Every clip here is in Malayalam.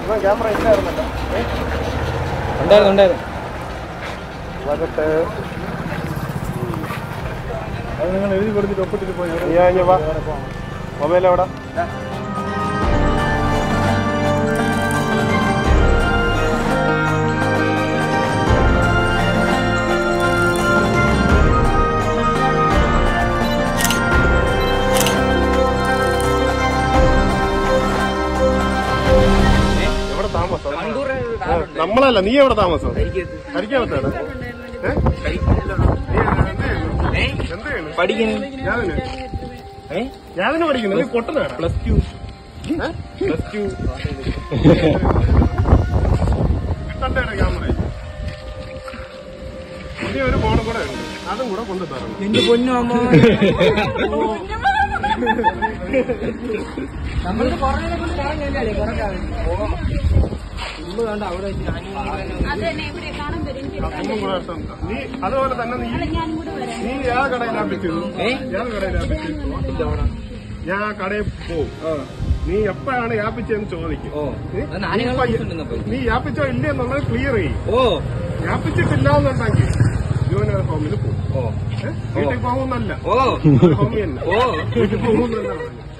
ക്യാമറ ഇല്ലായിരുന്നല്ലോ ഏ? ഉണ്ടായിരുന്നു ഉണ്ടായിരുന്നു വരട്ടെ അത് നിങ്ങൾ എഴുതി കൊടുത്തിട്ട് ഒപ്പിട്ടിട്ട് പോയി നീ കഴിഞ്ഞ വാ മൊബൈൽ എവിടെ എവിടെ താമസം ആ, നമ്മളല്ല നീ എവിടെ താമസം കരിക്കാവത്താണ് പഠിക്കുന്നു ഞാനിന് പഠിക്കുന്നു നീ പൊട്ടനാണ് പ്ലസ് ടു പ്ലസ് ടു കണ്ടേടെ ക്യാമറ ഇനി ഒരു ഫോണും കൂടെ ഉണ്ട് അതും കൂടെ കൊണ്ടു തരണം എന്റെ പൊന്നു അമ്മ നമ്മൾക്ക് കുറേ കൊണ്ട് പറഞ്ഞല്ലേ കുറെ കാലം ഇന്ന് കണ്ട അവിടെ വെച്ച് ഞാനും അത് തന്നെ ഇവിടെ കാണാൻ വരും എനിക്ക് ഒന്നും കൂടെ ഇഷ്ടം. നീ അതുപോലെ തന്നെ നീ ഞാനും കൂടെ വരാം നീ ഏത് കടയിലാ പറ്റിയത് ഏത് കടയിലാ പറ്റിയത് ഞാൻ ആ കടയിൽ പോവും നീ എപ്പോഴാണ് യാപ്പിച്ചതെന്ന് ചോദിക്കും ഓ ഏ? അത് നാലുകാൽ നീ ഇപ്പൊ ദിവസം ഉണ്ടെന്നപ്പോ. നീ യാപ്പിച്ചോ ഇല്ലേ എന്നുള്ളത് ക്ലിയർ ചെയ്യും ഓ യാപ്പിച്ചിട്ടില്ല എന്നുണ്ടെങ്കിൽ ജോലിയുടെ ഹോമിൽ പോകും ഓ ഏ? വീട്ടിൽ പോകുന്നല്ല ഓ ഹോമി തന്നെ ഓ വീട്ടിൽ പോകുന്നല്ല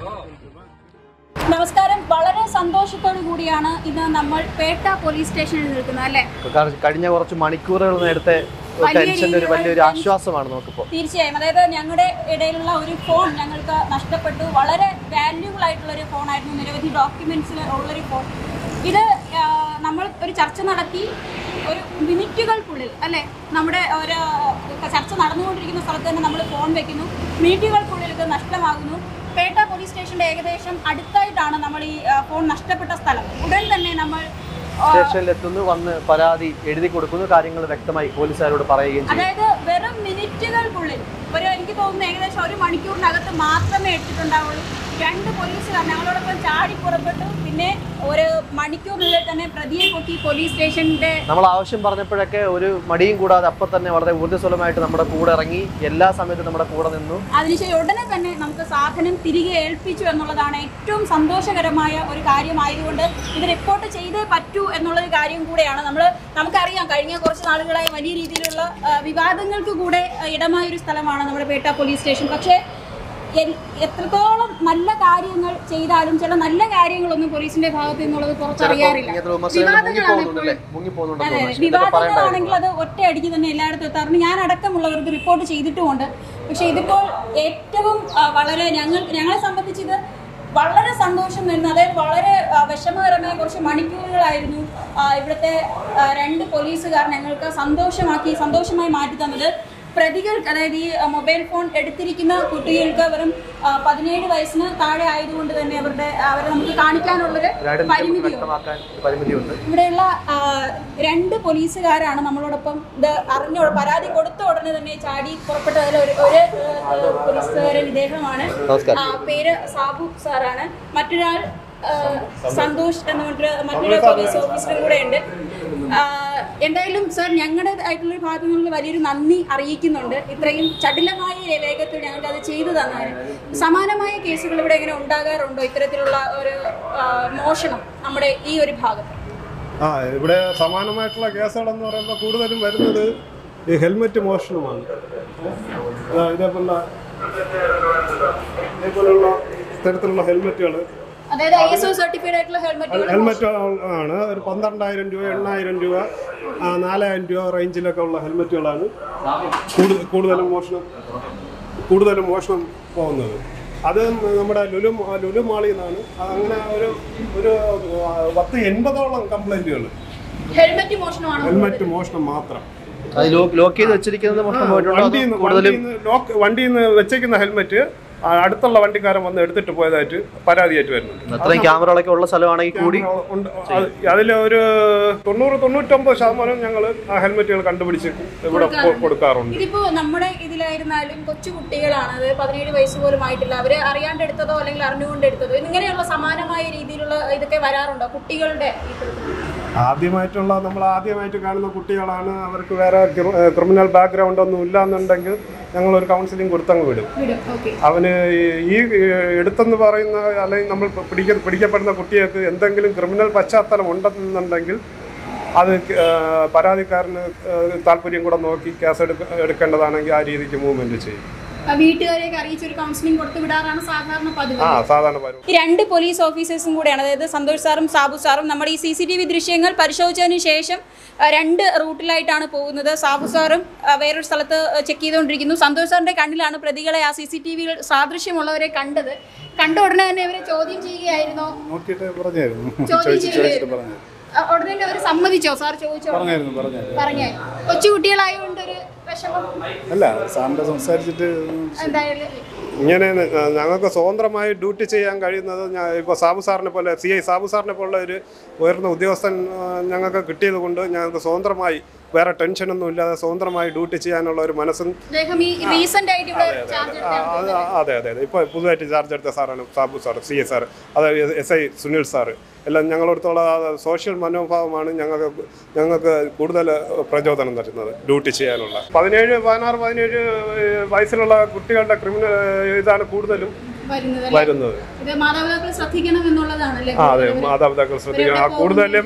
നമസ്കാരം വളരെ സന്തോഷത്തോടു കൂടിയാണ് ഇന്ന് നമ്മൾ പേട്ട പോലീസ് സ്റ്റേഷനിൽ നിൽക്കുന്നത് അല്ലേ കാരണം കഴിഞ്ഞ കുറച്ച് മണിക്കൂറുകൾ നേരത്തെ വലിയ ടെൻഷന്റെ ഒരു രീതിയിലുള്ള വലിയൊരു ടെൻഷൻ. ആശ്വാസമാണ് നമുക്കിപ്പോ തീർച്ചയായും അതായത് ഞങ്ങളുടെ ഇടയിലുള്ള ഒരു ഫോൺ ഞങ്ങൾക്ക് നഷ്ടപ്പെട്ടു വളരെ വാല്യൂബിൾ ആയിട്ടുള്ള ഒരു ഫോണായിരുന്നു നിരവധി ഡോക്യുമെന്റ്സിൽ ഉള്ളൊരു ഫോൺ ഇത് ആ, നമ്മൾ ഒരു ചർച്ച നടത്തി ഒരു മിനിറ്റുകൾക്കുള്ളിൽ അല്ലെ നമ്മുടെ ഒരു ചർച്ച നടന്നുകൊണ്ടിരിക്കുന്ന സ്ഥലത്ത് തന്നെ നമ്മൾ ഫോൺ വെക്കുന്നു മിനിറ്റുകൾക്കുള്ളിൽ ഇത് നഷ്ടമാകുന്നു പേട്ട പോലീസ് സ്റ്റേഷന്റെ ഏകദേശം അടുത്തായിട്ടാണ് നമ്മൾ ഈ ആ, ഫോൺ നഷ്ടപ്പെട്ട സ്ഥലം ഉടൻ തന്നെ നമ്മൾ ആ, സ്റ്റേഷനിൽ എത്തുന്നു വന്ന് പരാതി എഴുതി കൊടുക്കുന്നു കാര്യങ്ങൾ വ്യക്തമായി പോലീസുകാരോട് പറയുകയും ചെയ്യും അതായത് വെറും മിനിറ്റുകൾക്കുള്ളിൽ ഒരു എനിക്ക് തോന്നുന്നു ഏകദേശം ഒരു മണിക്കൂറിനകത്ത് മാത്രമേ എടുത്തിട്ടുണ്ടാവുള്ളൂ രണ്ട് പോലീസുകാർ ഞങ്ങളോടൊപ്പം ചാടി പുറപ്പെട്ടു പിന്നെ ഒരു മണിക്കൂറിനുള്ളിൽ തന്നെ പ്രതിയെ പൊക്കി പോലീസ് സ്റ്റേഷന്റെ നമ്മൾ ആവശ്യം പറഞ്ഞപ്പോഴൊക്കെ ഒരു മടിയും കൂടാതെ അപ്പൊ തന്നെ വളരെ ഊർജ്ജസ്വലമായിട്ട് നമ്മുടെ കൂടെ ഇറങ്ങി എല്ലാ സമയത്തും നമ്മുടെ കൂടെ നിന്നു അതിനുശേഷം ഉടനെ തന്നെ നമുക്ക് സാധനം തിരികെ ഏൽപ്പിച്ചു എന്നുള്ളതാണ് ഏറ്റവും സന്തോഷകരമായ ഒരു കാര്യമായതുകൊണ്ട് ഇത് റിപ്പോർട്ട് ചെയ്തേ പറ്റൂ എന്നുള്ളൊരു കാര്യം കൂടെയാണ് നമ്മൾ നമുക്കറിയാം കഴിഞ്ഞ കുറച്ച് നാളുകളായി വലിയ രീതിയിലുള്ള ആ, വിവാദങ്ങൾക്ക് കൂടെ ആ, ഇടമായ ഒരു സ്ഥലമാണ് നമ്മുടെ പേട്ട പോലീസ് സ്റ്റേഷൻ പക്ഷേ എൻ- എത്രത്തോളം നല്ല കാര്യങ്ങൾ ചെയ്താലും ചില നല്ല കാര്യങ്ങളൊന്നും പോലീസിന്റെ ഭാഗത്ത് നിന്നുള്ളത് പുറത്തറിയാറില്ല ഇങ്ങനത്തെ വിമർശനങ്ങൾ മുങ്ങി വിവാദങ്ങളാണ് പോകുന്നുണ്ടല്ലേ മുങ്ങി പോകുന്നുണ്ടെന്ന് അതെ തോന്നുന്നു ഇതൊക്കെ പറയേണ്ട വിവാദങ്ങളാണെങ്കിൽ കാര്യങ്ങളാണ്. അത് ഒറ്റയടിക്ക് തന്നെ എല്ലായിടത്തും എത്താറുണ്ട് ഞാൻ അടക്കമുള്ളവർക്ക് റിപ്പോർട്ട് ചെയ്തിട്ടുമുണ്ട് പക്ഷെ ഇതിപ്പോൾ ഏറ്റവും ആ, വളരെ ഞങ്ങൾ ഞങ്ങളെ സംബന്ധിച്ച് ഇത് വളരെ സന്തോഷം തരുന്ന അതായത് വളരെ ആ, വിഷമകരമായ കുറച്ച് മണിക്കൂറുകളായിരുന്നു ആ, ഇവിടുത്തെ ആ, രണ്ട് പോലീസുകാർ ഞങ്ങൾക്ക് സന്തോഷമാക്കി സന്തോഷമായി മാറ്റി തന്നത് പ്രതികൾക്ക് അതായത് ഈ ആ, മൊബൈൽ ഫോൺ എടുത്തിരിക്കുന്ന കുട്ടികൾക്ക് വെറും ആ, പതിനേഴ് വയസ്സിന് താഴെ ആയതുകൊണ്ട് തന്നെ അവരുടെ അവരെ നമുക്ക് കാണിക്കാനുള്ളൊരു ഒരു ഐഡന്റിറ്റി പരിമിതിയുണ്ട് വ്യക്തമാക്കാൻ ഒരു പരിമിതിയുണ്ട് ഇവിടെയുള്ള ആ, രണ്ട് പോലീസുകാരാണ് നമ്മളോടൊപ്പം ഇത് അറിഞ്ഞ പരാതി കൊടുത്ത ഉടനെ തന്നെ ചാടി പുറപ്പെട്ടതിൽ ഒരു ഒരു ഏഹ്, പോലീസുകാരൻ ഇദ്ദേഹമാണ് നമസ്കാരം. ആ, പേര് സാബു സാറാണ് മറ്റൊരാൾ ആ, സന്തോഷ് എന്ന് പറഞ്ഞിട്ട് മറ്റൊരു പോലീസ് ഓഫീസറും കൂടെ ഉണ്ട് ആ, എന്തായാലും സർ ഞങ്ങളുടേതായിട്ടുള്ള ഒരു ഭാഗത്തു നിന്നുള്ള വലിയൊരു നന്ദി അറിയിക്കുന്നുണ്ട് ഇത്രയും ചടുലമായ വേഗത്തിൽ ഞങ്ങൾക്ക് അത് ചെയ്തു തന്നതിന് സമാനമായ കേസുകൾ ഇവിടെ ഇങ്ങനെ ഉണ്ടാകാറുണ്ടോ ഇത്തരത്തിലുള്ള ഒരു ആ, മോഷണം നമ്മുടെ ഈ ഒരു ഭാഗത്ത് ആ ഇവിടെ സമാനമായിട്ടുള്ള കേസുകളെന്ന് പറയുമ്പോൾ കൂടുതലും വരുന്നത് ഈ ഹെൽമെറ്റ് മോഷണമാണ് ആ, ഇതേപോലുള്ള ഇതേപോലുള്ള തരത്തിലുള്ള ഹെൽമെറ്റുകൾ അതായത് ഐ എസ് ഒ സർട്ടിഫൈഡ് ആയിട്ടുള്ള ഹെൽമെറ്റുകൾ ഹെൽമെറ്റ് ആണ് ഒരു പന്ത്രണ്ടായിരം രൂപ എണ്ണായിരം രൂപ ആ, നാലായിരം രൂപ റേഞ്ചിലൊക്കെ ഉള്ള ഹെൽമെറ്റുകളാണ് കൂടുതൽ കൂടുതലും മോഷണം കൂടുതലും മോഷണം പോകുന്നത് അത് നമ്മുടെ ലുലു ലുലു മാളിൽ നിന്നാണ് അങ്ങനെ ഒരു ഒരു ആ, പത്ത് എൺപതോളം കംപ്ലൈൻറ്റുകൾ ഹെൽമെറ്റ് മോഷണമാണ് ഹെൽമെറ്റ് മോഷണം മാത്രം അത് ലോക്ക് ലോക്ക് ചെയ്ത് വെച്ചിരിക്കുന്നത് മോഷണം പോയിട്ടുണ്ടോ വണ്ടിയിൽ അതോ നിന്ന് കൂടുതലും വണ്ടിയിൽ നിന്ന് ലോക്ക് വണ്ടിയിൽ നിന്ന് വെച്ചേക്കുന്ന ഹെൽമെറ്റ് ആ, അടുത്തുള്ള വണ്ടിക്കാരൻ വന്ന് എടുത്തിട്ട് പോയതായിട്ട് പരാതിയായിട്ട് വരുന്നുണ്ട് അത്രയും ക്യാമറകളൊക്കെ ഉള്ള സ്ഥലമാണെങ്കിൽ കൂടി ഉണ്ട് അതിൽ ഒരു തൊണ്ണൂറ് തൊണ്ണൂറ്റൊമ്പത് ശതമാനം ഞങ്ങൾ ആ ഹെൽമെറ്റുകൾ കണ്ടുപിടിച്ച് ഇവിടെ കൊ- കൊടുക്കാറുണ്ട് ഇതിപ്പോ നമ്മുടെ ഇതിലായിരുന്നാലും കൊച്ചു കുട്ടികളാണ് അത് പതിനേഴ് വയസ്സ് പോലും ആയിട്ടില്ല അവര് അറിയാണ്ട് എടുത്തതോ അല്ലെങ്കിൽ അറിഞ്ഞുകൊണ്ട് എടുത്തതോ ഇങ്ങനെയുള്ള സമാനമായ രീതിയിലുള്ള ഇതൊക്കെ വരാറുണ്ടോ കുട്ടികളുടെ ഇത്തരത്തിൽ? ആദ്യമായിട്ടുള്ള നമ്മൾ ആദ്യമായിട്ട് കാണുന്ന കുട്ടികളാണ് അവർക്ക് വേറെ ക്രിമിനൽ ബാക്ക്ഗ്രൗണ്ട് ഒന്നും ഇല്ല എന്നുണ്ടെങ്കിൽ ഞങ്ങളൊരു കൗൺസിലിംഗ് കൊടുത്തങ്ങ് വിടും വിടും ഓക്കെ അവന് ഈ ഈ എടുത്തെന്ന് പറയുന്ന അല്ലെങ്കിൽ നമ്മൾ പിടിക്ക പിടിക്കപ്പെടുന്ന കുട്ടികൾക്ക് എന്തെങ്കിലും ക്രിമിനൽ പശ്ചാത്തലം ഉണ്ടെന്നുണ്ടെങ്കിൽ അത് ആ, പരാതിക്കാരന് ആ, താല്പര്യം കൂടെ നോക്കി കേസ് എടുക്ക എടുക്കേണ്ടതാണെങ്കിൽ ആ രീതിക്ക് മൂവ്മെന്റ് ചെയ്യും വീട്ടുകാരെയൊക്കെ അറിയിച്ച് ഒരു കൗൺസിലിംഗ് കൊടുത്തു വിടാറാണ് സാധാരണ പതിവ് ആ സാധാരണ പരും ഈ രണ്ട് പോലീസ് ഓഫീസേഴ്സും കൂടെയാണ് അതായത് സന്തോഷ് സാറും സാബു സാറും നമ്മുടെ ഈ സി സി ടി വി ദൃശ്യങ്ങൾ പരിശോധിച്ചതിന് ശേഷം ആ, രണ്ട് റൂട്ടിലായിട്ടാണ് പോകുന്നത് സാബു സാറും ആ, വേറൊരു സ്ഥലത്ത് ചെക്ക് ചെയ്തുകൊണ്ടിരിക്കുന്നു സന്തോഷ് സാറിന്റെ കണ്ണിലാണ് പ്രതികളെ ആ സി സി ടി വിയിൽ സാദൃശ്യമുള്ളവരെ കണ്ടത് കണ്ട ഉടനെ തന്നെ ഇവരെ ചോദ്യം ചെയ്യുകയായിരുന്നോ നോക്കിയിട്ട് പറഞ്ഞായിരുന്നു ചോദ്യം ചോദിച്ചു ചോദിച്ചിട്ട് ചെയ്യുകയായിരുന്നു പറഞ്ഞു ആ, ഉടനെ തന്നെ അവർ സമ്മതിച്ചോ സാർ ചോദിച്ചോ പറഞ്ഞായിരുന്നു പറഞ്ഞായിരുന്നു പറഞ്ഞേ കൊച്ചുകുട്ടികളായതുകൊണ്ട് ഒരു വിഷമം അല്ല സാറിന്റെ സംസാരിച്ചിട്ട് എന്തായാലും ഇങ്ങനെ ന- ഞങ്ങൾക്ക് സ്വതന്ത്രമായി ഡ്യൂട്ടി ചെയ്യാൻ കഴിയുന്നത് ഞാൻ ഇപ്പോൾ സാബു സാറിനെ പോലെ സി ഐ സാബു സാറിനെ പോലുള്ള ഒരു ഉയർന്ന ഉദ്യോഗസ്ഥൻ ആ, ഞങ്ങൾക്ക് കിട്ടിയത് കൊണ്ട് ഞങ്ങൾക്ക് സ്വതന്ത്രമായി വേറെ ടെൻഷനൊന്നും ഇല്ലാതെ സ്വതന്ത്രമായി ഡ്യൂട്ടി ചെയ്യാനുള്ള ഒരു മനസ്സും അദ്ദേഹം ഈ റീസെന്റ് ആയിട്ട് ഇവിടെ ചാർജ് ആ, അത് അതെ അതെ അതെ ഇപ്പോൾ പുതുതായിട്ട് ചാർജ് എടുത്ത സാറാണ് Sabu sir C A sir അതായത് എസ് ഐ സുനിൽ സാറ് എല്ലാം ഞങ്ങളടുത്തുള്ള സോഷ്യൽ മനോഭാവമാണ് ഞങ്ങൾക്ക് ഞങ്ങൾക്ക് കൂടുതൽ പ്രചോദനം തരുന്നത് ഡ്യൂട്ടി ചെയ്യാനുള്ള പതിനേഴ് പതിനാറ് പതിനേഴ് വയസ്സിലുള്ള കുട്ടികളുടെ ക്രിമിനൽ ഇതാണ് കൂടുതലും വരുന്നത് വരുന്നത് ഇത് മാതാപിതാക്കൾ ശ്രദ്ധിക്കണം എന്നുള്ളതാണല്ലേ ആ അതെ മാതാപിതാക്കൾ ശ്രദ്ധിക്കണം ആ കൂടുതലും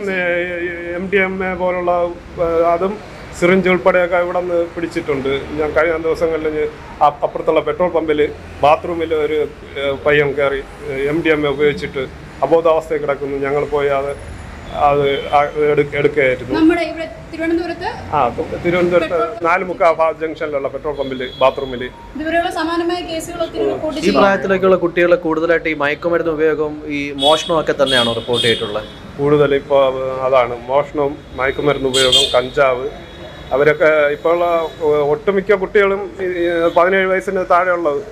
എം ഡി എം എ പോലുള്ള ഏ, അതും സിറിഞ്ച് ഉൾപ്പെടെയൊക്കെ ഇവിടെ നിന്ന് പിടിച്ചിട്ടുണ്ട് ഞാൻ കഴിഞ്ഞ ദിവസങ്ങളിൽ ഞാൻ അ- അപ്പുറത്തുള്ള പെട്രോൾ പമ്പിൽ ബാത്റൂമിൽ ഒരു ഏ, പയ്യൻ കയറി എം ഡി എം എ ഉപയോഗിച്ചിട്ട് അബോധാവസ്ഥയിൽ കിടക്കുന്നു ഞങ്ങൾ പോയി അത് അത് ആ എടുക്ക- എടുക്കുകയായിരുന്നു നമ്മുടെ ഇവിടെ തിരുവനന്തപുരത്ത് ആ തിരുവനന്തപുരത്ത് നാല് മുക്കാ ജംഗ്ഷനിലുള്ള പെട്രോൾ പമ്പിൽ ബാത്റൂമിൽ ഇതുവരെയുള്ള സമാനമായ കേസുകൾ ഒത്തിരി റിപ്പോർട്ട് ഈ ചെയ്യും പ്രായത്തിലേക്കുള്ള കുട്ടികളെ കൂടുതലായിട്ട് ഈ മയക്കുമരുന്ന് ഉപയോഗവും ഈ മോഷണമൊക്കെ തന്നെയാണോ റിപ്പോർട്ട് ചെയ്തിട്ടുള്ളത് കൂടുതൽ ഇപ്പോൾ അതാണ് മോഷണവും മയക്കുമരുന്ന് ഉപയോഗം കഞ്ചാവ് അവരൊക്കെ ഇപ്പോൾ ഉള്ള ഒട്ടുമിക്ക കുട്ടികളും ഈ പതിനേഴ് വയസ്സിന് താഴെയുള്ളത്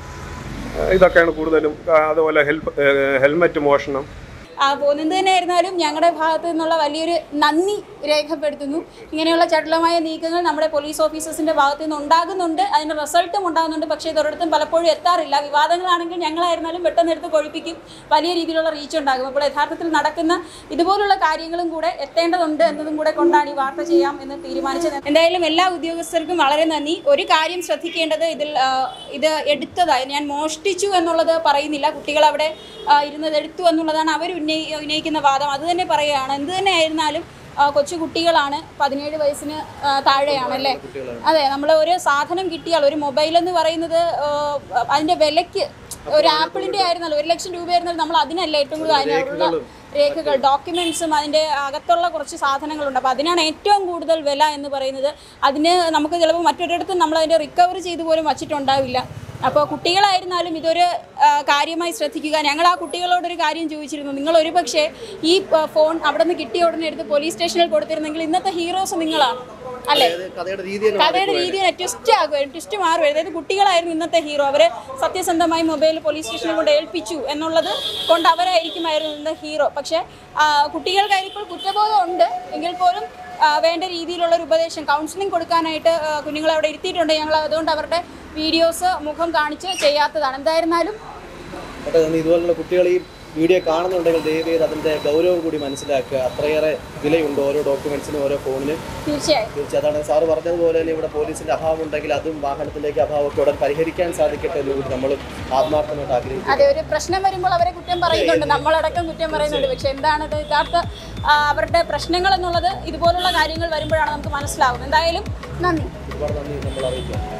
ഇതൊക്കെയാണ് കൂടുതലും ആ, അതുപോലെ ഹെൽപ്പ് ഹെൽമറ്റ് മോഷണം ആ പോകുന്നത് തന്നെ ആയിരുന്നാലും ഞങ്ങളുടെ ഭാഗത്തു നിന്നുള്ള വലിയൊരു നന്ദി രേഖപ്പെടുത്തുന്നു ഇങ്ങനെയുള്ള ചടുലമായ നീക്കങ്ങൾ നമ്മുടെ പോലീസ് ഓഫീസേഴ്സിന്റെ ഭാഗത്തു നിന്ന് ഉണ്ടാകുന്നുണ്ട് അതിന്റെ റിസൾട്ടും ഉണ്ടാകുന്നുണ്ട് പക്ഷേ ഇതൊരിടത്തും പലപ്പോഴും എത്താറില്ല വിവാദങ്ങളാണെങ്കിൽ ഞങ്ങളായിരുന്നാലും പെട്ടെന്ന് എടുത്ത് കൊഴിപ്പിക്കും വലിയ രീതിയിലുള്ള റീച്ച് ഉണ്ടാകും അപ്പോൾ യഥാർത്ഥത്തിൽ നടക്കുന്ന ഇതുപോലുള്ള കാര്യങ്ങളും കൂടെ എത്തേണ്ടതുണ്ട് എന്നതും കൂടെ കൊണ്ടാണ് ഈ വാർത്ത ചെയ്യാം എന്ന് തീരുമാനിച്ചത് എന്തായാലും എല്ലാ ഉദ്യോഗസ്ഥർക്കും വളരെ നന്ദി ഒരു കാര്യം ശ്രദ്ധിക്കേണ്ടത് ഇതിൽ ആ, ഇത് എടുത്തതായി ഞാൻ മോഷ്ടിച്ചു എന്നുള്ളത് പറയുന്നില്ല കുട്ടികൾ അവിടെ ആ, ഇരുന്നത് എടുത്തു എന്നുള്ളതാണ് അവർ ഉന്നയി ഉന്നയിക്കുന്ന വാദം അത് തന്നെ പറയുകയാണ് എന്ത് തന്നെ ആയിരുന്നാലും ആ, കൊച്ചു കുട്ടികളാണ് പതിനേഴ് വയസ്സിന് ആ, താഴെയാണല്ലേ അതെ നമ്മൾ ഒരു സാധനം കിട്ടിയാൽ ഒരു മൊബൈൽ എന്ന് പറയുന്നത് ആ, അതിന്റെ വിലയ്ക്ക് ഒരു ആപ്പിളിന്റെ ആയിരുന്നല്ലോ ഒരു ലക്ഷം രൂപയായിരുന്നാലും നമ്മൾ അതിനല്ല ഏറ്റവും കൂടുതൽ അതിനുള്ള രേഖകൾ ഡോക്യുമെന്റ്സും അതിന്റെ അകത്തുള്ള കുറച്ച് സാധനങ്ങളുണ്ട് അപ്പോൾ അതിനാണ് ഏറ്റവും കൂടുതൽ വില എന്ന് പറയുന്നത് അതിന് നമുക്ക് ചിലപ്പോൾ മറ്റൊരിടത്തും നമ്മൾ അതിന്റെ റിക്കവർ ചെയ്തു പോലും വച്ചിട്ടുണ്ടാവില്ല അപ്പോൾ കുട്ടികളായിരുന്നാലും ഇതൊരു ആ, കാര്യമായി ശ്രദ്ധിക്കുക ഞങ്ങൾ ആ കുട്ടികളോടൊരു കാര്യം ചോദിച്ചിരുന്നു നിങ്ങൾ ഒരു പക്ഷേ ഈ ആ, ഫോൺ അവിടെ നിന്ന് കിട്ടിയ ഉടനെ എടുത്ത് പോലീസ് സ്റ്റേഷനിൽ കൊടുത്തിരുന്നെങ്കിൽ ഇന്നത്തെ ഹീറോസ് നിങ്ങളാണ് അല്ലേ കഥയുടെ രീതി കഥയുടെ രീതി ട്വിസ്റ്റ് ആകുമായിരുന്നു ട്വിസ്റ്റ് മാറുമായിരുന്നു അതായത് കുട്ടികളായിരുന്നു ഇന്നത്തെ ഹീറോ അവരെ സത്യസന്ധമായി മൊബൈൽ പോലീസ് സ്റ്റേഷനിൽ കൊണ്ട് ഏൽപ്പിച്ചു എന്നുള്ളത് കൊണ്ട് അവരായിരിക്കുമായിരുന്നു ഇന്ന് ഹീറോ പക്ഷേ ആ, കുട്ടികൾക്കായി ഇപ്പോൾ കുറ്റബോധം ഉണ്ട് എങ്കിൽ പോലും ആ, വേണ്ട രീതിയിലുള്ള ഒരു ഉപദേശം കൗൺസിലിംഗ് കൊടുക്കാനായിട്ട് ആ, കുഞ്ഞുങ്ങളെ അവിടെ ഇരുത്തിയിട്ടുണ്ട് ഞങ്ങൾ അതുകൊണ്ട് അവരുടെ വീഡിയോസ് മുഖം കാണിച്ച് ചെയ്യാത്തതാണ് എന്തായിരുന്നാലും കേട്ടോ നമ്മൾ ഇതുപോലുള്ള കുട്ടികൾ ഈ വീഡിയോ കാണുന്നുണ്ടെങ്കിൽ ദയവ് ചെയ്ത് അതിൻ്റെ ഗൗരവം കൂടി മനസ്സിലാക്കുക അത്രയേറെ വിലയുണ്ട് ഓരോ ഡോക്യുമെന്റ്സിനും ഓരോ ഫോണിന് തീർച്ചയായും തീർച്ചയായും അതാണ് സാറ് പറഞ്ഞതുപോലെ തന്നെ ഇവിടെ പോലീസിന്റെ അഭാവം ഉണ്ടെങ്കിൽ അതും വാഹനത്തിലേക്ക് അഭാവമൊക്കെ ഉടൻ പരിഹരിക്കാൻ സാധിക്കട്ടെ എന്ന് കൂടി നമ്മൾ ആത്മാർത്ഥമായിട്ട് ആഗ്രഹിക്കുന്നു അതെ ഒരു പ്രശ്നം വരുമ്പോൾ അവരെ കുറ്റം പറയുന്നുണ്ട് നമ്മളടക്കം കുറ്റം പറയുന്നുണ്ട് പക്ഷെ എന്താണത് യഥാർത്ഥ ആ, അവരുടെ പ്രശ്നങ്ങൾ എന്നുള്ളത് ഇതുപോലുള്ള കാര്യങ്ങൾ വരുമ്പോഴാണ് നമുക്ക് മനസ്സിലാവുന്നത് എന്തായാലും നന്ദി ഒരുപാട് നന്ദി നമ്മൾ അറിയിക്കാം